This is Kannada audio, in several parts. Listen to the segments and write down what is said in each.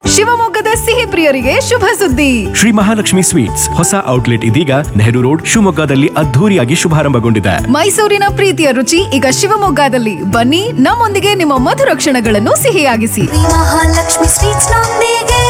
ಶಿವಮೊಗ್ಗದ ಸಿಹಿ ಪ್ರಿಯರಿಗೆ ಶುಭ ಸುದ್ದಿ ಶ್ರೀ ಮಹಾಲಕ್ಷ್ಮಿ ಸ್ವೀಟ್ಸ್ ಹೊಸ ಔಟ್ಲೆಟ್ ಇದೀಗ ನೆಹರು ರೋಡ್ ಶಿವಮೊಗ್ಗದಲ್ಲಿ ಅದ್ಧೂರಿಯಾಗಿ ಶುಭಾರಂಭಗೊಂಡಿದೆ ಮೈಸೂರಿನ ಪ್ರೀತಿಯ ರುಚಿ ಈಗ ಶಿವಮೊಗ್ಗದಲ್ಲಿ ಬನ್ನಿ ನಮ್ಮೊಂದಿಗೆ ನಿಮ್ಮ ಮಧುರ ಕ್ಷಣಗಳನ್ನು ಸಿಹಿಯಾಗಿಸಿ ಮಹಾಲಕ್ಷ್ಮಿ ಸ್ವೀಟ್ಸ್ ನೊಂದಿಗೆ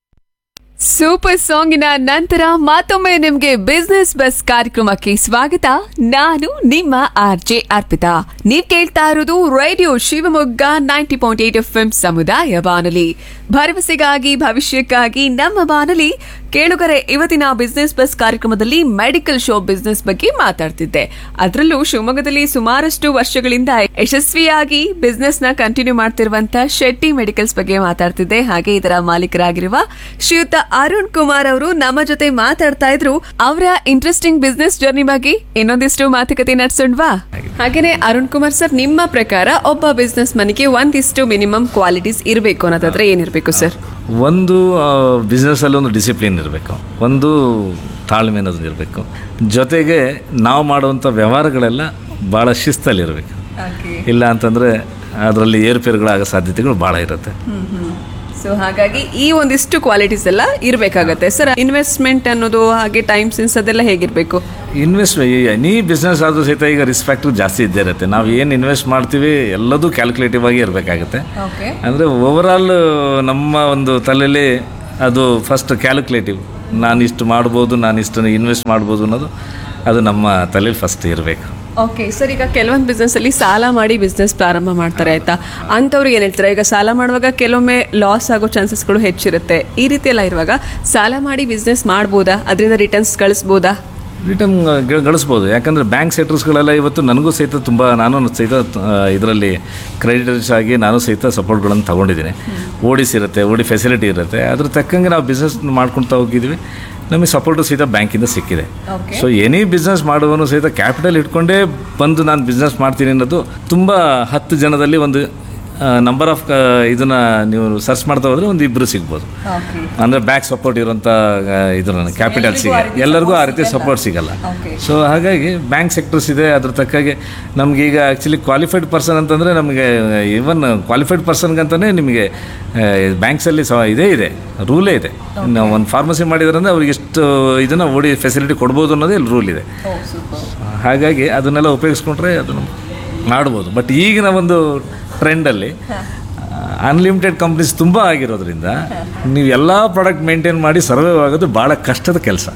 ಸೂಪರ್ ಸಾಂಗಿನ ನಂತರ ಮತ್ತೊಮ್ಮೆ ನಿಮ್ಗೆ ಬಿಸ್ನೆಸ್ ಬಸ್ ಕಾರ್ಯಕ್ರಮಕ್ಕೆ ಸ್ವಾಗತ ನಾನು ನಿಮ್ಮ ಆರ್ ಜೆ ಅರ್ಪಿತಾ ನೀವ್ ಕೇಳ್ತಾ ಇರೋದು radio Shivamogga ninety point eight F M ಸಮುದಾಯ ಬಾನುಲಿ ಭರವಸೆಗಾಗಿ ಭವಿಷ್ಯಕ್ಕಾಗಿ ನಮ್ಮ ಬಾನುಲಿ ಕೇಳುಗರೆ ಇವತ್ತಿನ ಬಿಸ್ನೆಸ್ ಬಸ್ ಕಾರ್ಯಕ್ರಮದಲ್ಲಿ ಮೆಡಿಕಲ್ ಶೋ ಬಿಸ್ನೆಸ್ ಬಗ್ಗೆ ಮಾತಾಡ್ತಿದ್ದೆ ಅದರಲ್ಲೂ ಶಿವಮೊಗ್ಗದಲ್ಲಿ ಸುಮಾರಷ್ಟು ವರ್ಷಗಳಿಂದ ಯಶಸ್ವಿಯಾಗಿ ಬಿಸ್ನೆಸ್ ನ ಕಂಟಿನ್ಯೂ ಮಾಡ್ತಿರುವಂತ ಶೆಟ್ಟಿ ಮೆಡಿಕಲ್ಸ್ ಬಗ್ಗೆ ಮಾತಾಡ್ತಿದ್ದೆ ಹಾಗೆ ಇದರ ಮಾಲೀಕರಾಗಿರುವ ಶ್ರೀಯುತ ಅರುಣ್ ಕುಮಾರ್ ಅವರು ನಮ್ಮ ಜೊತೆ ಮಾತಾಡ್ತಾ ಇದ್ರು ಅವರ ಇಂಟ್ರೆಸ್ಟಿಂಗ್ ಬಿಸ್ನೆಸ್ ಜರ್ನಿ ಬಗ್ಗೆ ಇನ್ನೊಂದಿಷ್ಟು ಮಾತುಕತೆ ನಡೆಸೋಣವಾ ಹಾಗೇನೆ ಅರುಣ್ ಕುಮಾರ್ ಸರ್ ನಿಮ್ಮ ಪ್ರಕಾರ ಒಬ್ಬ ಬಿಸ್ನೆಸ್ ಮನಿಗೆ ಒಂದಿಷ್ಟು ಮಿನಿಮಮ್ ಕ್ವಾಲಿಟೀಸ್ ಇರಬೇಕು ಅನ್ನೋದಾದ್ರೆ ಏನಿರಬೇಕು ಸರ್ ಒಂದು ಬಿಸ್ನೆಸ್ಸಲ್ಲಿ ಒಂದು ಡಿಸಿಪ್ಲಿನ್ ಇರಬೇಕು ಒಂದು ತಾಳ್ಮೆ ಅನ್ನೋದು ಇರಬೇಕು ಜೊತೆಗೆ ನಾವು ಮಾಡುವಂಥ ವ್ಯವಹಾರಗಳೆಲ್ಲ ಭಾಳ ಶಿಸ್ತಲ್ಲಿರಬೇಕು ಇಲ್ಲ ಅಂತಂದರೆ ಅದರಲ್ಲಿ ಏರುಪೇರುಗಳಾಗೋ ಸಾಧ್ಯತೆಗಳು ಭಾಳ ಇರುತ್ತೆ ಸೊ ಹಾಗಾಗಿ ಈ ಒಂದಿಷ್ಟು ಕ್ವಾಲಿಟೀಸ್ ಎಲ್ಲ ಇರಬೇಕಾಗತ್ತೆ ಸರ್ ಇನ್ವೆಸ್ಟ್ಮೆಂಟ್ ಅನ್ನೋದು ಹಾಗೆ ಟೈಮ್ ಸೆನ್ಸ್ ಅದೆಲ್ಲ ಹೇಗಿರಬೇಕು ಇನ್ವೆಸ್ಟ್ ಎನಿ ಬಿಸ್ನೆಸ್ ಆದರೂ ಸಹಿತ ಈಗ ರಿಸ್ಕ್ ಫ್ಯಾಕ್ಟ್ರ್ ಜಾಸ್ತಿ ಇದ್ದೇ ಇರುತ್ತೆ ನಾವು ಏನು ಇನ್ವೆಸ್ಟ್ ಮಾಡ್ತೀವಿ ಎಲ್ಲದೂ ಕ್ಯಾಲ್ಕುಲೇಟಿವ್ ಆಗಿ ಇರಬೇಕಾಗುತ್ತೆ ಓಕೆ ಅಂದರೆ ಓವರಾಲ್ ನಮ್ಮ ಒಂದು ತಲೆಯಲ್ಲಿ ಅದು ಫಸ್ಟ್ ಕ್ಯಾಲ್ಕುಲೇಟಿವ್ ನಾನು ಇಷ್ಟು ಮಾಡ್ಬೋದು ನಾನು ಇಷ್ಟು ಇನ್ವೆಸ್ಟ್ ಮಾಡ್ಬೋದು ಅನ್ನೋದು ಅದು ನಮ್ಮ ತಲೆಯಲ್ಲಿ ಫಸ್ಟ್ ಇರಬೇಕು ಓಕೆ ಸರ್ ಈಗ ಕೆಲವೊಂದು ಬಿಸ್ನೆಸ್ ಅಲ್ಲಿ ಸಾಲ ಮಾಡಿ ಬಿಸ್ನೆಸ್ ಪ್ರಾರಂಭ ಮಾಡ್ತಾರೆ ಆಯ್ತಾ ಅಂಥವ್ರು ಏನು ಹೇಳ್ತಾರೆ ಈಗ ಸಾಲ ಮಾಡುವಾಗ ಕೆಲವೊಮ್ಮೆ ಲಾಸ್ ಆಗೋ ಚಾನ್ಸಸ್ಗಳು ಹೆಚ್ಚಿರುತ್ತೆ ಈ ರೀತಿ ಎಲ್ಲ ಇರುವಾಗ ಸಾಲ ಮಾಡಿ ಬಿಸ್ನೆಸ್ ಮಾಡ್ಬೋದಾ ಅದರಿಂದ ರಿಟರ್ನ್ಸ್ ಗಳಿಸ್ಬೋದಾ ರಿಟರ್ನ್ ಗಳಿಸ್ಬೋದು ಯಾಕಂದರೆ ಬ್ಯಾಂಕ್ ಸೆಕ್ಟರ್ಸ್ಗಳೆಲ್ಲ ಇವತ್ತು ನನಗೂ ಸಹಿತ ತುಂಬ ನಾನು ಸಹಿತ ಇದರಲ್ಲಿ ಕ್ರೆಡಿಟರ್ಸ್ ಆಗಿ ನಾನು ಸಹಿತ ಸಪೋರ್ಟ್ಗಳನ್ನು ತೊಗೊಂಡಿದ್ದೀನಿ ಓಡಿಸ್ ಇರುತ್ತೆ ಓಡಿ ಫೆಸಿಲಿಟಿ ಇರುತ್ತೆ ಅದ್ರ ತಕ್ಕಂಗೆ ನಾವು ಬಿಸ್ನೆಸ್ ಮಾಡ್ಕೊಳ್ತಾ ಹೋಗಿದ್ದೀವಿ ನಮಗೆ ಸಪೋರ್ಟು ಸಹಿತ ಬ್ಯಾಂಕಿಂದ ಸಿಕ್ಕಿದೆ ಸೊ ಎನಿ ಬಿಸ್ನೆಸ್ ಮಾಡುವನು ಸಹಿತ ಕ್ಯಾಪಿಟಲ್ ಇಟ್ಕೊಂಡೇ ಬಂದು ನಾನು ಬಿಸ್ನೆಸ್ ಮಾಡ್ತೀನಿ ಅನ್ನೋದು ತುಂಬ ಹತ್ತು ಜನದಲ್ಲಿ ಒಂದು ನಂಬರ್ ಆಫ್ ಇದನ್ನ ನೀವು ಸರ್ಚ್ ಮಾಡ್ತಾ ಹೋದ್ರೆ ಒಂದು ಇಬ್ಬರು ಸಿಗ್ಬೋದು ಅಂದರೆ ಬ್ಯಾಕ್ ಸಪೋರ್ಟ್ ಇರುವಂಥ ಇದನ್ನ ಕ್ಯಾಪಿಟಲ್ ಸಿಗ ಎಲ್ಲರಿಗೂ ಆ ರೀತಿ ಸಪೋರ್ಟ್ ಸಿಗಲ್ಲ ಸೊ ಹಾಗಾಗಿ ಬ್ಯಾಂಕ್ ಸೆಕ್ಟರ್ಸ್ ಇದೆ ಅದ್ರ ತಕ್ಕಾಗೆ ನಮ್ಗೆ ಈಗ ಆ್ಯಕ್ಚುಲಿ ಕ್ವಾಲಿಫೈಡ್ ಪರ್ಸನ್ ಅಂತಂದರೆ ನಮಗೆ ಈವನ್ ಕ್ವಾಲಿಫೈಡ್ ಪರ್ಸನ್ಗಂತಲೇ ನಿಮಗೆ ಬ್ಯಾಂಕ್ಸಲ್ಲಿ ಸ ಇದೇ ಇದೆ ರೂಲೇ ಇದೆ ನಾವು ಒಂದು ಫಾರ್ಮಸಿ ಮಾಡಿದ್ರಂದ್ರೆ ಅವ್ರಿಗೆ ಎಷ್ಟು ಇದನ್ನು ಓಡಿ ಫೆಸಿಲಿಟಿ ಕೊಡ್ಬೋದು ಅನ್ನೋದೇ ಇಲ್ಲಿ ರೂಲ್ ಇದೆ ಹಾಗಾಗಿ ಅದನ್ನೆಲ್ಲ ಉಪಯೋಗಿಸ್ಕೊಂಡ್ರೆ ಅದನ್ನು ಮಾಡ್ಬೋದು ಬಟ್ ಈಗಿನ ಒಂದು ಟ್ರೆಂಡಲ್ಲಿ ಅನ್ಲಿಮಿಟೆಡ್ ಕಂಪ್ನೀಸ್ ತುಂಬ ಆಗಿರೋದ್ರಿಂದ ನೀವು ಎಲ್ಲ ಪ್ರಾಡಕ್ಟ್ ಮೇಂಟೈನ್ ಮಾಡಿ ಸರ್ವೈವ್ ಆಗೋದು ಭಾಳ ಕಷ್ಟದ ಕೆಲಸ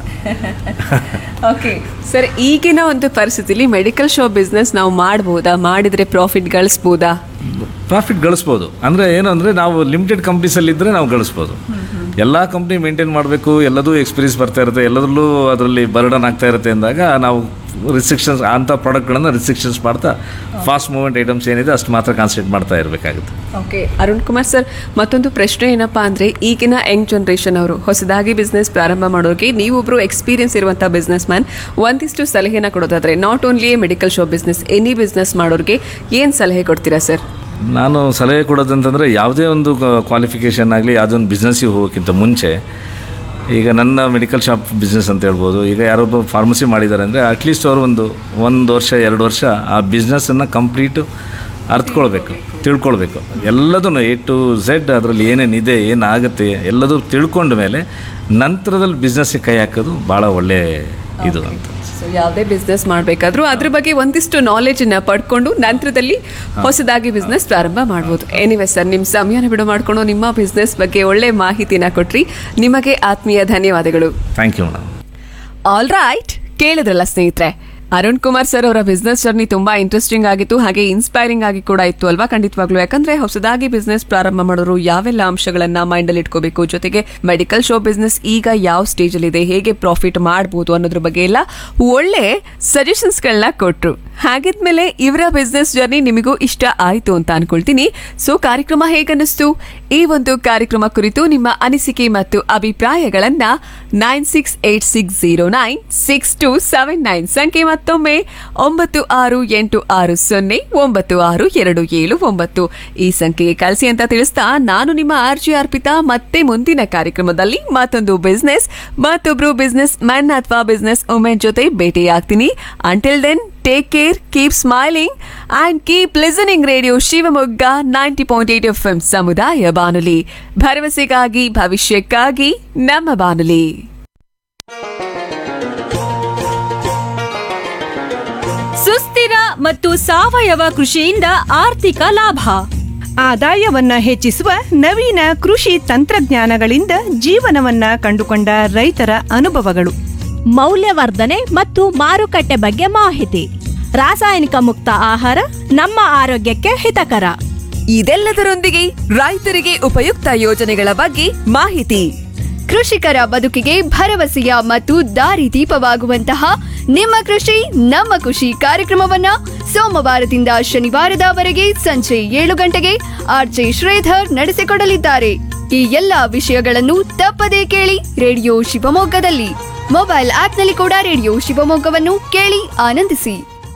ಓಕೆ ಸರ್ ಈಗಿನ ಒಂದು ಪರಿಸ್ಥಿತಿಲಿ ಮೆಡಿಕಲ್ ಶೋ ಬಿಸ್ನೆಸ್ ನಾವು ಮಾಡ್ಬೋದಾ ಮಾಡಿದ್ರೆ ಪ್ರಾಫಿಟ್ ಗಳಿಸ್ಬೋದಾ ಪ್ರಾಫಿಟ್ ಗಳಿಸ್ಬೋದು ಅಂದರೆ ಏನು ಅಂದರೆ ನಾವು ಲಿಮಿಟೆಡ್ ಕಂಪ್ನೀಸಲ್ಲಿ ಇದ್ದರೆ ನಾವು ಗಳಿಸ್ಬೋದು ಎಲ್ಲ ಕಂಪ್ನಿ ಮೇಂಟೈನ್ ಮಾಡಬೇಕು ಎಲ್ಲದೂ ಎಕ್ಸ್ಪೀರಿಯನ್ಸ್ ಬರ್ತಾ ಇರುತ್ತೆ ಎಲ್ಲದರಲ್ಲೂ ಅದರಲ್ಲಿ ಬರ್ಡನ್ ಆಗ್ತಾ ಇರುತ್ತೆ ಅಂದಾಗ ನಾವು ರಿಸ್ಟ್ರಿಕ್ಷನ್ಸ್ ಅಂಥ ಪ್ರಾಡಕ್ಟ್ಗಳನ್ನು ರಿಸ್ಟ್ರಿಕ್ಷನ್ಸ್ ಮಾಡ್ತಾ ಫಾಸ್ಟ್ ಮೂವ್ಮೆಂಟ್ ಐಟಮ್ಸ್ ಏನಿದೆ ಅಷ್ಟು ಮಾತ್ರ ಕಾನ್ಸಂಟ್ರೇಟ್ ಮಾಡ್ತಾ ಇರಬೇಕಾಗುತ್ತೆ ಓಕೆ ಅರುಣ್ ಕುಮಾರ್ ಸರ್ ಮತ್ತೊಂದು ಪ್ರಶ್ನೆ ಏನಪ್ಪಾ ಅಂದ್ರೆ ಈಗಿನ ಯಂಗ್ ಜನರೇಷನ್ ಅವರು ಹೊಸದಾಗಿ ಬಿಸ್ನೆಸ್ ಪ್ರಾರಂಭ ಮಾಡೋರಿಗೆ ನೀವೊಬ್ರು ಎಕ್ಸ್ಪೀರಿಯನ್ಸ್ ಇರುವಂಥ ಬಿಸ್ನೆಸ್ ಮ್ಯಾನ್ ಒಂದಿಷ್ಟು ಸಲಹೆನ ಕೊಡೋದಾದ್ರೆ not only medical shop business any business ಮಾಡೋರಿಗೆ ಏನು ಸಲಹೆ ಕೊಡ್ತೀರಾ ಸರ್ ನಾನು ಸಲಹೆ ಕೊಡೋದಂತಂದರೆ ಯಾವುದೇ ಒಂದು ಕ್ವಾಲಿಫಿಕೇಷನ್ ಆಗಲಿ ಯಾವುದೊಂದು ಬಿಸ್ನೆಸ್ಸಿಗೆ ಹೋಗೋಕ್ಕಿಂತ ಮುಂಚೆ ಈಗ ನನ್ನ ಮೆಡಿಕಲ್ ಶಾಪ್ ಬಿಸ್ನೆಸ್ ಅಂತ ಹೇಳ್ಬೋದು ಈಗ ಯಾರೊಬ್ಬ ಫಾರ್ಮಸಿ ಮಾಡಿದ್ದಾರೆ ಅಂದರೆ ಅಟ್ಲೀಸ್ಟ್ ಅವರು ಒಂದು ಒಂದು ವರ್ಷ ಎರಡು ವರ್ಷ ಆ ಬಿಸ್ನೆಸ್ಸನ್ನು ಕಂಪ್ಲೀಟು ಅರ್ಥಕೊಳ್ಬೇಕು ತಿಳ್ಕೊಳ್ಬೇಕು ಎಲ್ಲದನ್ನು ಎ ಟು ಝೆಡ್ ಅದರಲ್ಲಿ ಏನೇನಿದೆ ಏನಾಗುತ್ತೆ ಎಲ್ಲದೂ ತಿಳ್ಕೊಂಡ ಮೇಲೆ ನಂತರದಲ್ಲಿ ಬಿಸ್ನೆಸ್ಸಿಗೆ ಕೈ ಹಾಕೋದು ಭಾಳ ಒಳ್ಳೆಯ ಇದು ಅಂತ ಸೊ ಯಾವುದೇ ಬಿಸ್ನೆಸ್ ಮಾಡಬೇಕಾದ್ರೂ ಅದ್ರ ಬಗ್ಗೆ ಒಂದಿಷ್ಟು ನಾಲೆಜನ್ನ ಪಡ್ಕೊಂಡು ನಂತರದಲ್ಲಿ ಹೊಸದಾಗಿ ಬಿಸ್ನೆಸ್ ಪ್ರಾರಂಭ ಮಾಡ್ಬೋದು ಎನಿವೆ ಸರ್ ನಿಮ್ಮ ಸಮಯನ ಬಿಡು ಮಾಡಿಕೊಂಡು ನಿಮ್ಮ ಬಿಸ್ನೆಸ್ ಬಗ್ಗೆ ಒಳ್ಳೆ ಮಾಹಿತಿನ ಕೊಟ್ರಿ ನಿಮಗೆ ಆತ್ಮೀಯ ಧನ್ಯವಾದಗಳು thank you madam all right ಕೇಳಿದ್ರಲ್ಲ ಸ್ನೇಹಿತರೆ ಅರುಣ್ ಕುಮಾರ್ ಸರ್ ಅವರ ಬಿಸ್ನೆಸ್ ಜರ್ನಿ ತುಂಬಾ ಇಂಟ್ರೆಸ್ಟಿಂಗ್ ಆಗಿತ್ತು ಹಾಗೆ ಇನ್ಸ್ಪೈರಿಂಗ್ ಆಗಿ ಕೂಡ ಇತ್ತು ಅಲ್ವಾ ಖಂಡಿತವಾಗ್ಲೂ ಯಾಕಂದ್ರೆ ಹೊಸದಾಗಿ ಬಿಸ್ನೆಸ್ ಪ್ರಾರಂಭ ಮಾಡೋರು ಯಾವೆಲ್ಲ ಅಂಶಗಳನ್ನ ಮೈಂಡ್ ಅಲ್ಲಿ ಇಟ್ಕೋಬೇಕು ಜೊತೆಗೆ ಮೆಡಿಕಲ್ ಶೋ ಬಿಸ್ನೆಸ್ ಈಗ ಯಾವ ಸ್ಟೇಜ್ ಅಲ್ಲಿ ಇದೆ ಹೇಗೆ ಪ್ರಾಫಿಟ್ ಮಾಡಬಹುದು ಅನ್ನೋದ್ರ ಬಗ್ಗೆ ಎಲ್ಲ ಒಳ್ಳೆ ಸಜೆಷನ್ಸ್ ಗಳನ್ನ ಕೊಟ್ರು ಹಾಗಿದ್ಮೇಲೆ ಇವರ ಬಿಸ್ನೆಸ್ ಜರ್ನಿ ನಿಮಗೂ ಇಷ್ಟ ಆಯ್ತು ಅಂತ ಅನ್ಕೊಳ್ತೀನಿ ಸೊ ಕಾರ್ಯಕ್ರಮ ಹೇಗನ್ನಿಸ್ತು ಈ ಒಂದು ಕಾರ್ಯಕ್ರಮ ಕುರಿತು ನಿಮ್ಮ ಅನಿಸಿಕೆ ಮತ್ತು ಅಭಿಪ್ರಾಯಗಳನ್ನ nine six eight six zero nine six two seven nine ಸಂಖ್ಯೆ ಮತ್ತೊಮ್ಮೆ ಒಂಬತ್ತು ಆರು ಎಂಟು ಆರು ಸೊನ್ನೆ ಒಂಬತ್ತು ಆರು ಎರಡು ಏಳು ಒಂಬತ್ತು ಈ ಸಂಖ್ಯೆಗೆ ಕಳಿಸಿ ಅಂತ ತಿಳಿಸ್ತಾ ನಾನು ನಿಮ್ಮ ಆರ್ ಜಿ ಅರ್ಪಿತಾ ಮತ್ತೆ ಮುಂದಿನ ಕಾರ್ಯಕ್ರಮದಲ್ಲಿ ಮತ್ತೊಂದು ಬಿಸ್ನೆಸ್ ಮತ್ತೊಬ್ರು ಬಿಸ್ನೆಸ್ ಮ್ಯಾನ್ ಅಥವಾ ಬಿಸ್ನೆಸ್ ವುಮೆನ್ ಜೊತೆ ಭೇಟಿಯಾಗ್ತೀನಿ until then take care keep smiling and keep listening radio Shivamogga ninety point eight F M ಸಮುದಾಯ ಬಾನುಲಿ ಭರವಸೆಗಾಗಿ ಭವಿಷ್ಯಕ್ಕಾಗಿ ನಮ್ಮ ಬಾನುಲಿ ಸುಸ್ಥಿರ ಮತ್ತು ಸಾವಯವ ಕೃಷಿಯಿಂದ ಆರ್ಥಿಕ ಲಾಭ ಆದಾಯವನ್ನ ಹೆಚ್ಚಿಸುವ ನವೀನ ಕೃಷಿ ತಂತ್ರಜ್ಞಾನಗಳಿಂದ ಜೀವನವನ್ನ ಕಂಡುಕೊಂಡ ರೈತರ ಅನುಭವಗಳು ಮೌಲ್ಯವರ್ಧನೆ ಮತ್ತು ಮಾರುಕಟ್ಟೆ ಬಗ್ಗೆ ಮಾಹಿತಿ ರಾಸಾಯನಿಕ ಮುಕ್ತ ಆಹಾರ ನಮ್ಮ ಆರೋಗ್ಯಕ್ಕೆ ಹಿತಕರ ಇದೆಲ್ಲದರೊಂದಿಗೆ ರೈತರಿಗೆ ಉಪಯುಕ್ತ ಯೋಜನೆಗಳ ಬಗ್ಗೆ ಮಾಹಿತಿ ಕೃಷಿಕರ ಬದುಕಿಗೆ ಭರವಸೆಯ ಮತ್ತು ದಾರಿದೀಪವಾಗುವಂತಹ ನಿಮ್ಮ ಕೃಷಿ ನಮ್ಮ ಖುಷಿ ಕಾರ್ಯಕ್ರಮವನ್ನ ಸೋಮವಾರದಿಂದ ಶನಿವಾರದವರೆಗೆ ಸಂಜೆ ಏಳು ಗಂಟೆಗೆ ಆರ್ಜೆ ಶ್ರೀಧರ್ ನಡೆಸಿಕೊಡಲಿದ್ದಾರೆ ಈ ಎಲ್ಲಾ ವಿಷಯಗಳನ್ನು ತಪ್ಪದೇ ಕೇಳಿ ರೇಡಿಯೋ ಶಿವಮೊಗ್ಗದಲ್ಲಿ ಮೊಬೈಲ್ ಆಪ್ನಲ್ಲಿ ಕೂಡ ರೇಡಿಯೋ ಶಿವಮೊಗ್ಗವನ್ನು ಕೇಳಿ ಆನಂದಿಸಿ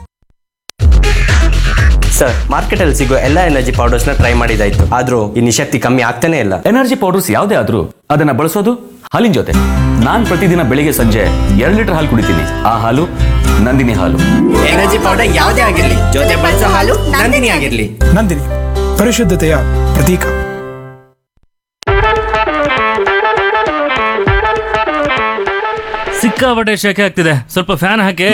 ಸರ್ ಮಾರ್ಕೆಟಲ್ಲಿ ಸಿಗೋ ಎಲ್ಲ ಎನರ್ಜಿ ಪೌಡರ್ಸ್ನ ಟ್ರೈ ಮಾಡಿದಾಯ್ತು ಆದ್ರೂ ಈ ನಿಶಕ್ತಿ ಕಮ್ಮಿ ಆಗ್ತಾನೆ ಇಲ್ಲ ಎನರ್ಜಿ ಪೌಡರ್ಸ್ ಯಾವುದೇ ಆದ್ರೂ ಅದನ್ನ ಬಳಸೋದು ಹಾಲಿನ ಜೊತೆ ನಾನ್ ಪ್ರತಿದಿನ ಬೆಳಿಗ್ಗೆ ಸಂಜೆ ಎರಡು ಲೀಟರ್ ಹಾಲು ಕುಡಿತೀನಿ ಆ ಹಾಲು ನಂದಿನಿ ಹಾಲು ಎನರ್ಜಿ ಪೌಡರ್ ಯಾವುದೇ ಆಗಿರ್ಲಿ ಜೊತೆ ಬಳಸೋ ಹಾಲು ನಂದಿನಿ ಆಗಿರ್ಲಿ ನಂದಿನಿ ಪರಿಶುದ್ಧತೆಯ ಪ್ರತೀಕ ಸಿಕ್ಕಾಪಟ್ಟೆ ಶೆಕೆ ಆಗ್ತಿದೆ ಸ್ವಲ್ಪ ಫ್ಯಾನ್ ಹಾಕಿ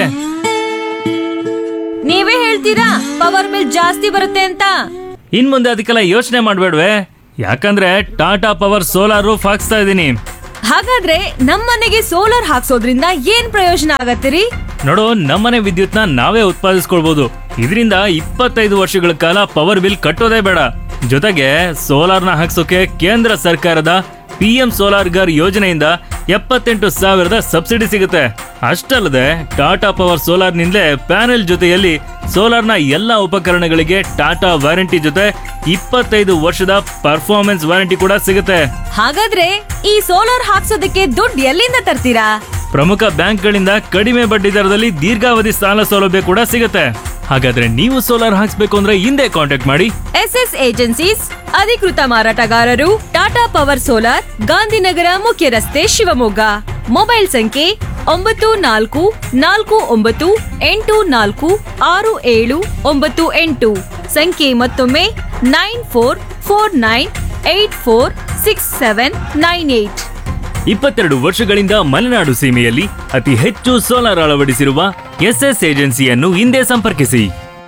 ನೀವೇ ಹೇಳ್ತೀರಾ ಪವರ್ ಬಿಲ್ ಜಾಸ್ತಿ ಬರುತ್ತೆ ಅಂತ ಇನ್ ಮುಂದೆ ಅದಕ್ಕೆಲ್ಲ ಯೋಚನೆ ಮಾಡಬೇಡ್ವೆ ಯಾಕಂದ್ರೆ ಟಾಟಾ ಪವರ್ ಸೋಲಾರ್ ರೂಫ್ ಹಾಕ್ಸ್ತಾ ಇದ್ದೀನಿ ಹಾಗಾದ್ರೆ ನಮ್ಮನೆಗೆ ಸೋಲಾರ್ ಹಾಕ್ಸೋದ್ರಿಂದ ಏನ್ ಪ್ರಯೋಜನ ಆಗತ್ತಿರಿ ನೋಡು ನಮ್ಮನೆ ವಿದ್ಯುತ್ನ ನಾವೇ ಉತ್ಪಾದಿಸ್ಕೊಳ್ಬಹುದು ಇದರಿಂದ ಇಪ್ಪತ್ತೈದು ವರ್ಷಗಳ ಕಾಲ ಪವರ್ ಬಿಲ್ ಕಟ್ಟೋದೇ ಬೇಡ ಜೊತೆಗೆ ಸೋಲಾರ್ನ ಹಾಕ್ಸೋಕೆ ಕೇಂದ್ರ ಸರ್ಕಾರದ ಪಿ ಎಂ ಸೋಲಾರ್ ಗರ್ ಯೋಜನೆಯಿಂದ ಎಪ್ಪತ್ತೆಂಟು ಸಾವಿರದ ಸಬ್ಸಿಡಿ ಸಿಗುತ್ತೆ ಅಷ್ಟಲ್ಲದೆ ಟಾಟಾ ಪವರ್ ಸೋಲಾರ್ನಿಂದಲೇ ಪ್ಯಾನೆಲ್ ಜೊತೆಯಲ್ಲಿ ಸೋಲಾರ್ನ ಎಲ್ಲ ಉಪಕರಣಗಳಿಗೆ ಟಾಟಾ ವಾರಂಟಿ ಜೊತೆ ಇಪ್ಪತ್ತೈದು ವರ್ಷದ ಪರ್ಫಾರ್ಮೆನ್ಸ್ ವಾರಂಟಿ ಕೂಡ ಸಿಗುತ್ತೆ ಹಾಗಾದ್ರೆ ಈ ಸೋಲಾರ್ ಹಾಕ್ಸೋದಕ್ಕೆ ದುಡ್ಡು ಎಲ್ಲಿಂದ ತರ್ತೀರಾ ಪ್ರಮುಖ ಬ್ಯಾಂಕ್ಗಳಿಂದ ಕಡಿಮೆ ಬಡ್ಡಿ ದರದಲ್ಲಿ ದೀರ್ಘಾವಧಿ ಸಾಲ ಸೌಲಭ್ಯ ಕೂಡ ಸಿಗುತ್ತೆ ಹಾಗಾದ್ರೆ ನೀವು ಸೋಲಾರ್ ಹಾಕ್ಸ್ಬೇಕು ಅಂದ್ರೆ ಹಿಂದೆ ಕಾಂಟ್ಯಾಕ್ಟ್ ಮಾಡಿ ಎಸ್ ಎಸ್ ಏಜೆನ್ಸೀಸ್ ಅಧಿಕೃತ ಮಾರಾಟಗಾರರು ಟಾಟಾ ಪವರ್ ಸೋಲಾರ್ ಗಾಂಧಿನಗರ ಮುಖ್ಯ ರಸ್ತೆ ಶಿವಮೊಗ್ಗ ಮೊಬೈಲ್ ಸಂಖ್ಯೆ ಒಂಬತ್ತು ನಾಲ್ಕು ನಾಲ್ಕು ಒಂಬತ್ತು ಎಂಟು ನಾಲ್ಕು ಆರು ಏಳು ಒಂಬತ್ತು ಎಂಟು ಸಂಖ್ಯೆ ಮತ್ತೊಮ್ಮೆ nine four four nine eight four six seven nine eight ಇಪ್ಪತ್ತೆರಡು ವರ್ಷಗಳಿಂದ ಮಲೆನಾಡು ಸೀಮೆಯಲ್ಲಿ ಅತಿ ಹೆಚ್ಚು ಸೋಲಾರ್ ಅಳವಡಿಸಿರುವ ಎಸ್ಎಸ್ ಏಜೆನ್ಸಿಯನ್ನು ಹಿಂದೆ ಸಂಪರ್ಕಿಸಿ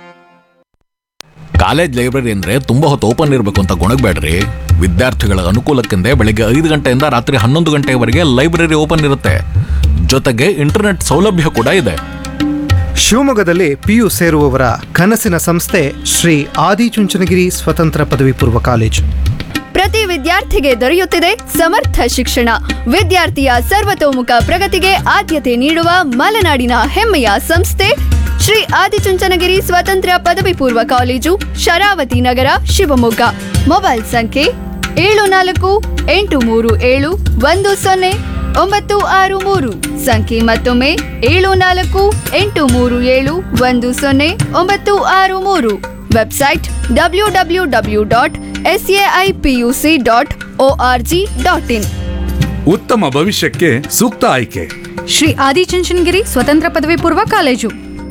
ಕಾಲೇಜ್ ಲೈಬ್ರರಿ ಅಂದ್ರೆ ತುಂಬಾ ಹೊತ್ತು ಓಪನ್ ಇರಬೇಕು ಅಂತ ಗೊಣಗಬೇಡ್ರಿ ವಿದ್ಯಾರ್ಥಿಗಳ ಅನುಕೂಲಕ್ಕೆಂದೇ ಬೆಳಿಗ್ಗೆ ಐದು ಗಂಟೆಯಿಂದ ರಾತ್ರಿ ಹನ್ನೊಂದು ಗಂಟೆವರೆಗೆ ಲೈಬ್ರರಿ ಓಪನ್ ಇರುತ್ತೆ ಜೊತೆಗೆ ಇಂಟರ್ನೆಟ್ ಸೌಲಭ್ಯ ಕೂಡ ಇದೆ ಶಿವಮೊಗ್ಗದಲ್ಲಿ ಪಿಯು ಸೇರುವವರ ಕನಸಿನ ಸಂಸ್ಥೆ ಶ್ರೀ ಆದಿಚುಂಚನಗಿರಿ ಸ್ವತಂತ್ರ ಪದವಿ ಪೂರ್ವ ಕಾಲೇಜು ಪ್ರತಿ ವಿದ್ಯಾರ್ಥಿಗೆ ದೊರೆಯುತ್ತಿದೆ ಸಮರ್ಥ ಶಿಕ್ಷಣ ವಿದ್ಯಾರ್ಥಿಯ ಸರ್ವತೋಮುಖ ಪ್ರಗತಿಗೆ ಆದ್ಯತೆ ನೀಡುವ ಮಲೆನಾಡಿನ ಹೆಮ್ಮೆಯ ಸಂಸ್ಥೆ ಶ್ರೀ ಆದಿಚುಂಚನಗಿರಿ ಸ್ವತಂತ್ರ ಪದವಿ ಪೂರ್ವ ಕಾಲೇಜು ಶರಾವತಿ ನಗರ ಶಿವಮೊಗ್ಗ ಮೊಬೈಲ್ ಸಂಖ್ಯೆ ಏಳು ನಾಲ್ಕು ಎಂಟು ಮೂರು ಏಳು ಒಂದು ಸೊನ್ನೆ ಒಂಬತ್ತು ಆರು ಮೂರು ಸಂಖ್ಯೆ ಮತ್ತೊಮ್ಮೆ ಏಳು ನಾಲ್ಕು ಎಂಟು ಮೂರು ಏಳು ಒಂದು ಸೊನ್ನೆ ಒಂಬತ್ತು ಆರು ಮೂರು website W W W dot S A I P U C dot O R G dot in ಉತ್ತಮ ಭವಿಷ್ಯಕ್ಕೆ ಸೂಕ್ತ ಆಯ್ಕೆ ಶ್ರೀ ಆದಿಚುಂಚನಗಿರಿ ಸ್ವತಂತ್ರ ಪದವಿ ಪೂರ್ವ ಕಾಲೇಜು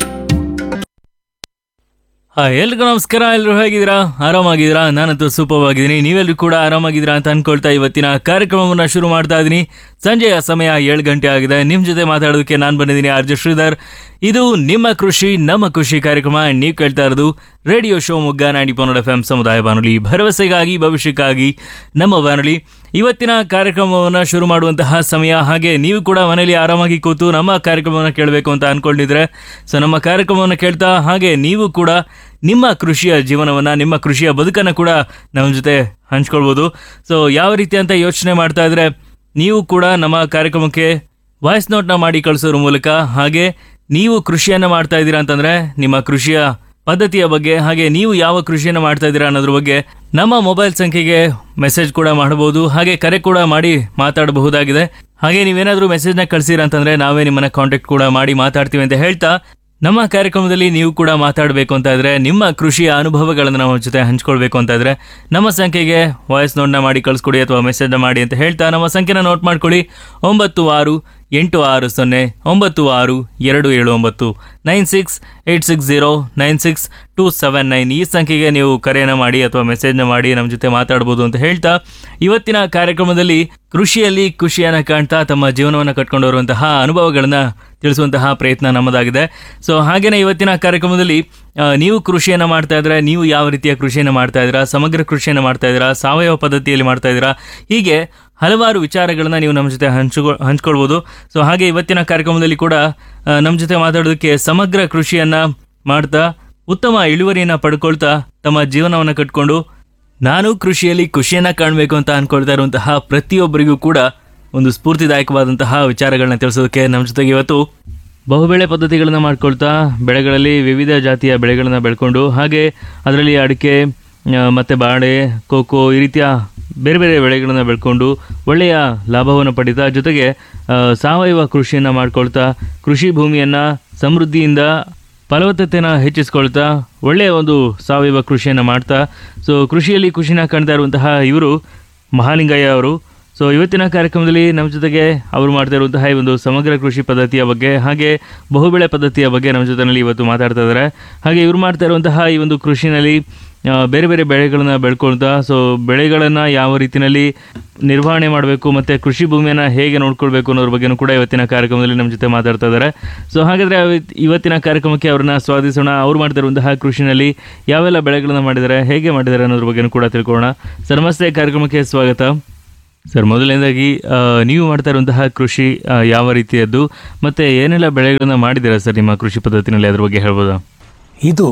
ಹಾ ಎಲ್ರಿಗೂ ನಮಸ್ಕಾರ ಎಲ್ಲರೂ ಹೇಗಿದ್ದೀರಾ ಆರಾಮಾಗಿದ್ದೀರಾ ನಾನಂತೂ ಸೂಪರ್ ಆಗಿದ್ದೀನಿ ನೀವೆಲ್ಲರೂ ಕೂಡ ಆರಾಮಾಗಿದ್ದೀರಾ ಅಂತ ಅನ್ಕೊಳ್ತಾ ಇವತ್ತಿನ ಕಾರ್ಯಕ್ರಮವನ್ನು ಶುರು ಮಾಡ್ತಾ ಇದ್ದೀನಿ ಸಂಜೆಯ ಸಮಯ ಏಳು ಗಂಟೆ ಆಗಿದೆ ನಿಮ್ಮ ಜೊತೆ ಮಾತಾಡೋದಕ್ಕೆ ನಾನು ಬಂದಿದ್ದೀನಿ ಆರ್ ಜೆ ಶ್ರೀಧರ್ ಇದು ನಿಮ್ಮ ಕೃಷಿ ನಮ್ಮ ಖುಷಿ ಕಾರ್ಯಕ್ರಮ ನೀವು ಕೇಳ್ತಾ ಇರೋದು ರೇಡಿಯೋ ಶೋ ಮುಗ್ಗ ನಾಡಿ ಪನ್ನಡ ಎಫ್ ಎಂ ಸಮುದಾಯ ಬಾನುಲಿ ಭರವಸೆಗಾಗಿ ಭವಿಷ್ಯಕ್ಕಾಗಿ ನಮ್ಮ ಬಾನುಲಿ ಇವತ್ತಿನ ಕಾರ್ಯಕ್ರಮವನ್ನು ಶುರು ಮಾಡುವಂತಹ ಸಮಯ ಹಾಗೆ ನೀವು ಕೂಡ ಮನೆಯಲ್ಲಿ ಆರಾಮಾಗಿ ಕೂತು ನಮ್ಮ ಕಾರ್ಯಕ್ರಮವನ್ನು ಕೇಳಬೇಕು ಅಂತ ಅನ್ಕೊಂಡಿದ್ರೆ ಸೊ ನಮ್ಮ ಕಾರ್ಯಕ್ರಮವನ್ನು ಕೇಳ್ತಾ ಹಾಗೆ ನೀವು ಕೂಡ ನಿಮ್ಮ ಕೃಷಿಯ ಜೀವನವನ್ನು ನಿಮ್ಮ ಕೃಷಿಯ ಬದುಕನ್ನು ಕೂಡ ನಮ್ಮ ಜೊತೆ ಹಂಚ್ಕೊಳ್ಬೋದು ಸೊ ಯಾವ ರೀತಿ ಅಂತ ಯೋಚನೆ ಮಾಡ್ತಾ ಇದ್ರೆ ನೀವು ಕೂಡ ನಮ್ಮ ಕಾರ್ಯಕ್ರಮಕ್ಕೆ ವಾಯ್ಸ್ ನೋಟ್ನ ಮಾಡಿ ಕಳಿಸೋದ್ರ ಮೂಲಕ ಹಾಗೆ ನೀವು ಕೃಷಿಯನ್ನು ಮಾಡ್ತಾ ಇದ್ದೀರಾ ಅಂತಂದ್ರೆ ನಿಮ್ಮ ಕೃಷಿಯ ಪದ್ಧತಿಯ ಬಗ್ಗೆ ಹಾಗೆ ನೀವು ಯಾವ ಕಾನ್ಟ್ರಿಬ್ಯೂಷನ್ ಮಾಡ್ತಾ ಇದ್ದೀರಾ ಅನ್ನೋದ್ರ ಬಗ್ಗೆ ನಮ್ಮ ಮೊಬೈಲ್ ಸಂಖ್ಯೆಗೆ ಮೆಸೇಜ್ ಕೂಡ ಮಾಡಬಹುದು ಹಾಗೆ ಕರೆ ಕೂಡ ಮಾಡಿ ಮಾತಾಡಬಹುದಾಗಿದೆ ಹಾಗೆ ನೀವೇನಾದರೂ ಮೆಸೇಜ್ನ ಕಳಿಸಿರ ಅಂತಂದ್ರೆ ನಾವೇ ನಿಮ್ಮನ್ನ ಕಾಂಟ್ಯಾಕ್ಟ್ ಕೂಡ ಮಾಡಿ ಮಾತಾಡ್ತೀವಿ ಅಂತ ಹೇಳ್ತಾ ನಮ್ಮ ಕಾರ್ಯಕ್ರಮದಲ್ಲಿ ನೀವು ಕೂಡ ಮಾತಾಡಬೇಕು ಅಂತ ಇದ್ರೆ ನಿಮ್ಮ ಕೃಷಿಯ ಅನುಭವಗಳನ್ನು ನಮ್ಮ ಜೊತೆ ಹಂಚ್ಕೊಳ್ಬೇಕು ಅಂತ ಇದ್ರೆ ನಮ್ಮ ಸಂಖ್ಯೆಗೆ ವಾಯ್ಸ್ ನೋಟ್ನ ಮಾಡಿ ಕಳಿಸ್ಕೊಡಿ ಅಥವಾ ಮೆಸೇಜ್ನ ಮಾಡಿ ಅಂತ ಹೇಳ್ತಾ ನಮ್ಮ ಸಂಖ್ಯೆನ ನೋಟ್ ಮಾಡ್ಕೊಳ್ಳಿ ಒಂಬತ್ತು ಆರು ಎಂಟು ಆರು ಸೊನ್ನೆ ಒಂಬತ್ತು ಆರು ಎರಡು ಏಳು ಒಂಬತ್ತು nine six eight six zero nine six two seven nine ಈ ಸಂಖ್ಯೆಗೆ ನೀವು ಕರೆಯನ್ನು ಮಾಡಿ ಅಥವಾ ಮೆಸೇಜ್ನ ಮಾಡಿ ನಮ್ಮ ಜೊತೆ ಮಾತಾಡ್ಬೋದು ಅಂತ ಹೇಳ್ತಾ ಇವತ್ತಿನ ಕಾರ್ಯಕ್ರಮದಲ್ಲಿ ಕೃಷಿಯಲ್ಲಿ ಖುಷಿಯನ್ನು ಕಾಣ್ತಾ ತಮ್ಮ ಜೀವನವನ್ನು ಕಟ್ಕೊಂಡು ಬರುವಂತಹ ಅನುಭವಗಳನ್ನು ತಿಳಿಸುವಂತಹ ಪ್ರಯತ್ನ ನಮ್ಮದಾಗಿದೆ ಸೊ ಹಾಗೇನೆ ಇವತ್ತಿನ ಕಾರ್ಯಕ್ರಮದಲ್ಲಿ ಆ, ನೀವು ಕೃಷಿಯನ್ನು ಮಾಡ್ತಾ ಇದ್ರೆ ನೀವು ಯಾವ ರೀತಿಯ ಕೃಷಿಯನ್ನು ಮಾಡ್ತಾ ಇದ್ದೀರಾ ಸಮಗ್ರ ಕೃಷಿಯನ್ನು ಮಾಡ್ತಾ ಇದ್ದೀರಾ ಸಾವಯವ ಪದ್ಧತಿಯಲ್ಲಿ ಮಾಡ್ತಾ ಇದ್ದೀರಾ ಹೀಗೆ ಹಲವಾರು ವಿಚಾರಗಳನ್ನ ನೀವು ನಮ್ಮ ಜೊತೆ ಹಂಚ್ಕೊ ಹಂಚ್ಕೊಳ್ಬೋದು ಸೊ ಹಾಗೆ ಇವತ್ತಿನ ಕಾರ್ಯಕ್ರಮದಲ್ಲಿ ಕೂಡ ಆ, ನಮ್ಮ ಜೊತೆ ಮಾತಾಡೋದಕ್ಕೆ ಸಮಗ್ರ ಕೃಷಿಯನ್ನ ಮಾಡ್ತಾ ಉತ್ತಮ ಇಳುವರಿಯನ್ನ ಪಡ್ಕೊಳ್ತಾ ತಮ್ಮ ಜೀವನವನ್ನು ಕಟ್ಕೊಂಡು ನಾನು ಕೃಷಿಯಲ್ಲಿ ಖುಷಿಯನ್ನ ಕಾಣಬೇಕು ಅಂತ ಅನ್ಕೊಳ್ತಾ ಇರುವಂತಹ ಪ್ರತಿಯೊಬ್ಬರಿಗೂ ಕೂಡ ಒಂದು ಸ್ಫೂರ್ತಿದಾಯಕವಾದಂತಹ ವಿಚಾರಗಳನ್ನ ತಿಳಿಸೋದಕ್ಕೆ ನಮ್ಮ ಜೊತೆಗೆ ಇವತ್ತು ಬಹುಬೆಳೆ ಪದ್ಧತಿಗಳನ್ನ ಮಾಡ್ಕೊಳ್ತಾ ಬೆಳೆಗಳಲ್ಲಿ ವಿವಿಧ ಜಾತಿಯ ಬೆಳೆಗಳನ್ನ ಬೆಳ್ಕೊಂಡು ಹಾಗೆ ಅದರಲ್ಲಿ ಅಡಿಕೆ ಆ, ಮತ್ತೆ ಬಾಳೆ ಕೋಕೋ ಈ ರೀತಿಯ ಬೇರೆ ಬೇರೆ ಬೆಳೆಗಳನ್ನ ಬೆಳ್ಕೊಂಡು ಒಳ್ಳೆಯ ಲಾಭವನ್ನು ಪಡಿತಾ ಜೊತೆಗೆ ಆ, ಸಾವಯವ ಕೃಷಿಯನ್ನು ಮಾಡ್ಕೊಳ್ತಾ ಕೃಷಿ ಭೂಮಿಯನ್ನು ಸಮೃದ್ಧಿಯಿಂದ ಫಲವತ್ತತೆನ ಹೆಚ್ಚಿಸ್ಕೊಳ್ತಾ ಒಳ್ಳೆಯ ಒಂದು ಸಾವಯವ ಕೃಷಿಯನ್ನು ಮಾಡ್ತಾ ಸೊ ಕೃಷಿಯಲ್ಲಿ ಖುಷಿನ ಕಾಣ್ತಾ ಇರುವಂತಹ ಇವರು ಮಹಾಲಿಂಗಯ್ಯ ಅವರು ಸೊ ಇವತ್ತಿನ ಕಾರ್ಯಕ್ರಮದಲ್ಲಿ ನಮ್ಮ ಜೊತೆಗೆ ಅವರು ಮಾಡ್ತಾ ಇರುವಂತಹ ಈ ಒಂದು ಸಮಗ್ರ ಕೃಷಿ ಪದ್ಧತಿಯ ಬಗ್ಗೆ ಹಾಗೆ ಬಹುಬೆಳೆ ಪದ್ಧತಿಯ ಬಗ್ಗೆ ನಮ್ಮ ಜೊತೆನಲ್ಲಿ ಇವತ್ತು ಮಾತಾಡ್ತಾ ಇದ್ದಾರೆ ಹಾಗೆ ಇವರು ಮಾಡ್ತಾ ಇರುವಂತಹ ಈ ಒಂದು ಕೃಷಿನಲ್ಲಿ ಆ, ಬೇರೆ ಬೇರೆ ಬೆಳೆಗಳನ್ನ ಬೆಳ್ಕೊಳ್ತಾ ಸೊ ಬೆಳೆಗಳನ್ನು ಯಾವ ರೀತಿಯಲ್ಲಿ ನಿರ್ವಹಣೆ ಮಾಡಬೇಕು ಮತ್ತು ಕೃಷಿ ಭೂಮಿಯನ್ನು ಹೇಗೆ ನೋಡ್ಕೊಳ್ಬೇಕು ಅನ್ನೋದ್ರ ಬಗ್ಗೆನೂ ಕೂಡ ಇವತ್ತಿನ ಕಾರ್ಯಕ್ರಮದಲ್ಲಿ ನಮ್ಮ ಜೊತೆ ಮಾತಾಡ್ತಾ ಇದ್ದಾರೆ ಸೊ ಹಾಗಾದರೆ ಇವತ್- ಇವತ್ತಿನ ಕಾರ್ಯಕ್ರಮಕ್ಕೆ ಅವ್ರನ್ನ ಸ್ವಾಗತಿಸೋಣ ಅವ್ರು ಮಾಡ್ತಾ ಇರುವಂತಹ ಕೃಷಿನಲ್ಲಿ ಯಾವೆಲ್ಲ ಬೆಳೆಗಳನ್ನ ಮಾಡಿದ್ದಾರೆ ಹೇಗೆ ಮಾಡಿದ್ದಾರೆ ಅನ್ನೋದ್ರ ಬಗ್ಗೆನೂ ಕೂಡ ತಿಳ್ಕೊಳ್ಳೋಣ ಸರ್ ನಮಸ್ತೆ ಕಾರ್ಯಕ್ರಮಕ್ಕೆ ಸ್ವಾಗತ ಸರ್ ಮೊದಲನೇದಾಗಿ ಆ, ನೀವು ಮಾಡ್ತಾ ಇರುವಂತಹ ಕೃಷಿ ಆ, ಯಾವ ರೀತಿಯದ್ದು ಮತ್ತು ಏನೆಲ್ಲ ಬೆಳೆಗಳನ್ನ ಮಾಡಿದ್ದೀರಾ ಸರ್ ನಿಮ್ಮ ಕೃಷಿ ಪದ್ಧತಿನಲ್ಲಿ ಅದ್ರ ಬಗ್ಗೆ ಹೇಳ್ಬೋದಾ ಇದು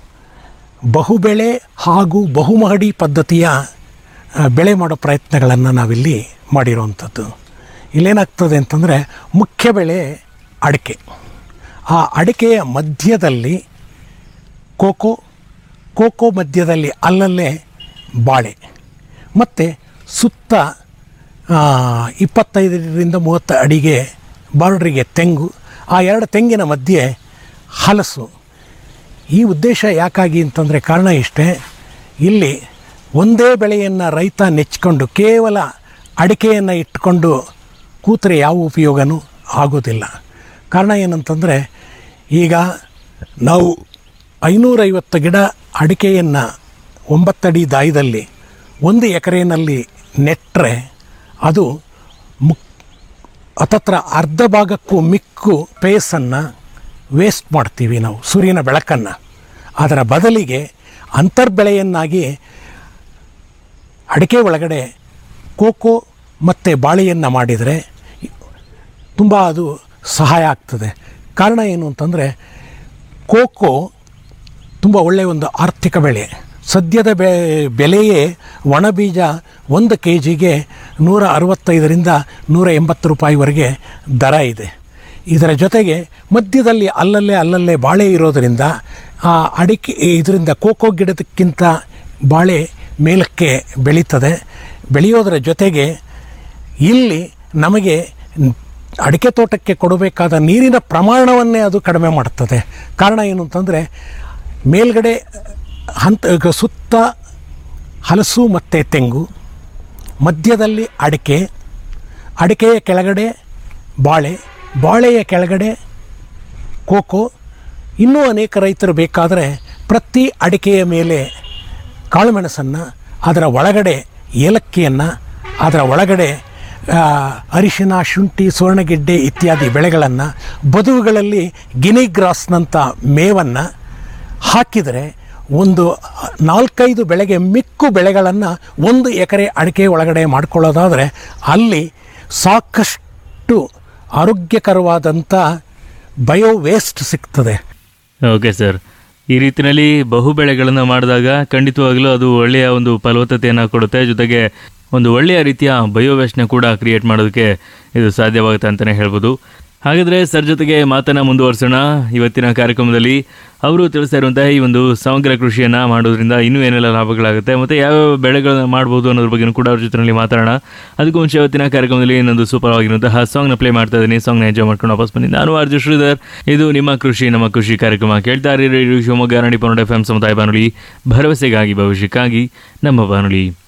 ಬಹುಬೆಳೆ ಹಾಗೂ ಬಹುಮಹಡಿ ಪದ್ಧತಿಯ ಆ, ಬೆಳೆ ಮಾಡೋ ಪ್ರಯತ್ನಗಳನ್ನು ನಾವಿಲ್ಲಿ ಮಾಡಿರೋವಂಥದ್ದು ಇಲ್ಲೇನಾಗ್ತದೆ ಅಂತಂದರೆ ಮುಖ್ಯ ಬೆಳೆ ಅಡಿಕೆ ಆ ಅಡಿಕೆಯ ಮಧ್ಯದಲ್ಲಿ ಕೋಕೋ ಕೋಕೋ ಮಧ್ಯದಲ್ಲಿ ಅಲ್ಲಲ್ಲೇ ಬಾಳೆ ಮತ್ತು ಸುತ್ತ ಆ, ಇಪ್ಪತ್ತೈದರಿಂದ ಮೂವತ್ತು ಅಡಿಗೆ ಬಾರ್ಡ್ರಿಗೆ ತೆಂಗು ಆ ಎರಡು ತೆಂಗಿನ ಮಧ್ಯೆ ಹಲಸು ಈ ಉದ್ದೇಶ ಯಾಕಾಗಿ ಅಂತಂದರೆ ಕಾರಣ ಇಷ್ಟೇ ಇಲ್ಲಿ ಒಂದೇ ಬೆಳೆಯನ್ನು ರೈತ ನೆಚ್ಕೊಂಡು ಕೇವಲ ಅಡಿಕೆಯನ್ನು ಇಟ್ಕೊಂಡು ಕೂತ್ರೆ ಯಾವ ಉಪಯೋಗನೂ ಆಗೋದಿಲ್ಲ ಕಾರಣ ಏನಂತಂದರೆ ಈಗ ನಾವು ಐನೂರೈವತ್ತು ಗಿಡ ಅಡಿಕೆಯನ್ನು ಒಂಬತ್ತಡಿ ದಾಯದಲ್ಲಿ ಒಂದು ಎಕರೆಯಲ್ಲಿ ನೆಟ್ಟರೆ ಅದು ಮುಕ್ ಹತ್ತತ್ರ ಅರ್ಧ ಭಾಗಕ್ಕೂ ಮಿಕ್ಕು ಪೇಸನ್ನು ವೇಸ್ಟ್ ಮಾಡ್ತೀವಿ ನಾವು ಸೂರ್ಯನ ಬೆಳಕನ್ನು ಅದರ ಬದಲಿಗೆ ಅಂತರ್ಬೆಳೆಯನ್ನಾಗಿ ಅಡಿಕೆ ಒಳಗಡೆ ಕೋಕೋ ಮತ್ತು ಬಾಳೆಯನ್ನು ಮಾಡಿದರೆ ತುಂಬ ಅದು ಸಹಾಯ ಆಗ್ತದೆ ಕಾರಣ ಏನು ಅಂತಂದರೆ ಕೋಕೋ ತುಂಬ ಒಳ್ಳೆಯ ಒಂದು ಆರ್ಥಿಕ ಬೆಳೆ ಸದ್ಯದ ಬೆ ಬೆಲೆಯೇ ಒಣಬೀಜ ಒಂದು ಕೆ ಜಿಗೆ ನೂರ ಅರವತ್ತೈದರಿಂದ ನೂರ ಎಂಬತ್ತು ರೂಪಾಯಿವರೆಗೆ ದರ ಇದೆ ಇದರ ಜೊತೆಗೆ ಮಧ್ಯದಲ್ಲಿ ಅಲ್ಲಲ್ಲೇ ಅಲ್ಲಲ್ಲೇ ಬಾಳೆ ಇರೋದರಿಂದ ಆ ಅಡಿಕೆ ಇದರಿಂದ ಕೋಕೋ ಗಿಡದಕ್ಕಿಂತ ಬಾಳೆ ಮೇಲಕ್ಕೆ ಬೆಳೀತದೆ ಬೆಳೆಯೋದರ ಜೊತೆಗೆ ಇಲ್ಲಿ ನಮಗೆ ಅಡಿಕೆ ತೋಟಕ್ಕೆ ಕೊಡಬೇಕಾದ ನೀರಿನ ಪ್ರಮಾಣವನ್ನೇ ಅದು ಕಡಿಮೆ ಮಾಡ್ತದೆ ಕಾರಣ ಏನು ಅಂತಂದರೆ ಮೇಲ್ಗಡೆ ಹಂತ ಸುತ್ತ ಹಲಸು ಮತ್ತು ತೆಂಗು ಮಧ್ಯದಲ್ಲಿ ಅಡಿಕೆ ಅಡಿಕೆಯ ಕೆಳಗಡೆ ಬಾಳೆ ಬಾಳೆಯ ಕೆಳಗಡೆ ಕೋಕೋ ಇನ್ನೂ ಅನೇಕ ರೈತರು ಬೇಕಾದರೆ ಪ್ರತಿ ಅಡಿಕೆಯ ಮೇಲೆ ಕಾಳುಮೆಣಸನ್ನು ಅದರ ಒಳಗಡೆ ಏಲಕ್ಕಿಯನ್ನು ಅದರ ಒಳಗಡೆ ಆ, ಅರಿಶಿನ ಶುಂಠಿ ಸುವರ್ಣಗೆಡ್ಡೆ ಇತ್ಯಾದಿ ಬೆಳೆಗಳನ್ನು ಬದುವುಗಳಲ್ಲಿ ಗಿನಿ ಗ್ರಾಸ್ನಂಥ ಮೇವನ್ನು ಹಾಕಿದರೆ ಒಂದು ನಾಲ್ಕೈದು ಬೆಳೆಗೆ ಮಿಕ್ಕು ಬೆಳೆಗಳನ್ನು ಒಂದು ಎಕರೆ ಅಡಿಕೆ ಒಳಗಡೆ ಮಾಡ್ಕೊಳ್ಳೋದಾದರೆ ಅಲ್ಲಿ ಸಾಕಷ್ಟು ಆರೋಗ್ಯಕರವಾದಂಥ ಬಯೋ ವೇಸ್ಟ್ ಸಿಗ್ತದೆ ಓಕೆ ಸರ್ ಈ ರೀತಿಯಲ್ಲಿ ಬಹು ಬೆಳೆಗಳನ್ನು ಮಾಡಿದಾಗ ಖಂಡಿತವಾಗಲೂ ಅದು ಒಳ್ಳೆಯ ಒಂದು ಫಲವತ್ತತೆಯನ್ನು ಕೊಡುತ್ತೆ ಜೊತೆಗೆ ಒಂದು ಒಳ್ಳೆಯ ರೀತಿಯ ಬಯೋವೇಸ್ಟ್ನ ಕೂಡ ಕ್ರಿಯೇಟ್ ಮಾಡೋದಕ್ಕೆ ಇದು ಸಾಧ್ಯವಾಗುತ್ತೆ ಅಂತಲೇ ಹೇಳ್ಬೋದು ಹಾಗಾದರೆ ಸರ್ ಜೊತೆಗೆ ಮಾತನ್ನ ಮುಂದುವರಿಸೋಣ ಇವತ್ತಿನ ಕಾರ್ಯಕ್ರಮದಲ್ಲಿ ಅವರು ತಿಳಿಸ್ತಾ ಇರುವಂತಹ ಈ ಒಂದು ಸಮಗ್ರ ಕೃಷಿಯನ್ನು ಮಾಡೋದ್ರಿಂದ ಇನ್ನೂ ಏನೆಲ್ಲ ಲಾಭಗಳಾಗುತ್ತೆ ಮತ್ತು ಯಾವ್ಯಾವ ಬೆಳೆಗಳನ್ನ ಮಾಡ್ಬೋದು ಅನ್ನೋದ್ರ ಬಗ್ಗೆನೂ ಕೂಡ ಅವ್ರ ಜೊತೆಯಲ್ಲಿ ಮಾತಾಡೋಣ ಅದಕ್ಕೂ ಮುಂಚೆ ಇವತ್ತಿನ ಕಾರ್ಯಕ್ರಮದಲ್ಲಿ ಇನ್ನೊಂದು ಸೂಪರ್ ಆಗಿರುವಂತಹ ಸಾಂಗ್ನ ಪ್ಲೇ ಮಾಡ್ತಾ ಇದ್ದೀನಿ ಸಾಂಗ್ನ ಎಂಜಾಯ್ ಮಾಡ್ಕೊಂಡು ವಾಪಸ್ ಬನ್ನಿ ನಾನು ಆರ್ಜು ಶ್ರೀಧರ್ ಇದು ನಿಮ್ಮ ಕೃಷಿ ನಮ್ಮ ಕೃಷಿ ಕಾರ್ಯಕ್ರಮ ಕೇಳ್ತಾ ಇರಿ ರೇಡಿಯೋ ಶಿವಮೊಗ್ಗ ರಾಣಿ ಪನ್ನಡ ಎಫ್ ಎಂ ಸಮುದಾಯ ಬಾನುಲಿ ಭರವಸೆಗಾಗಿ ಭವಿಷ್ಯಕ್ಕಾಗಿ ನಮ್ಮ ಬಾನುಲಿ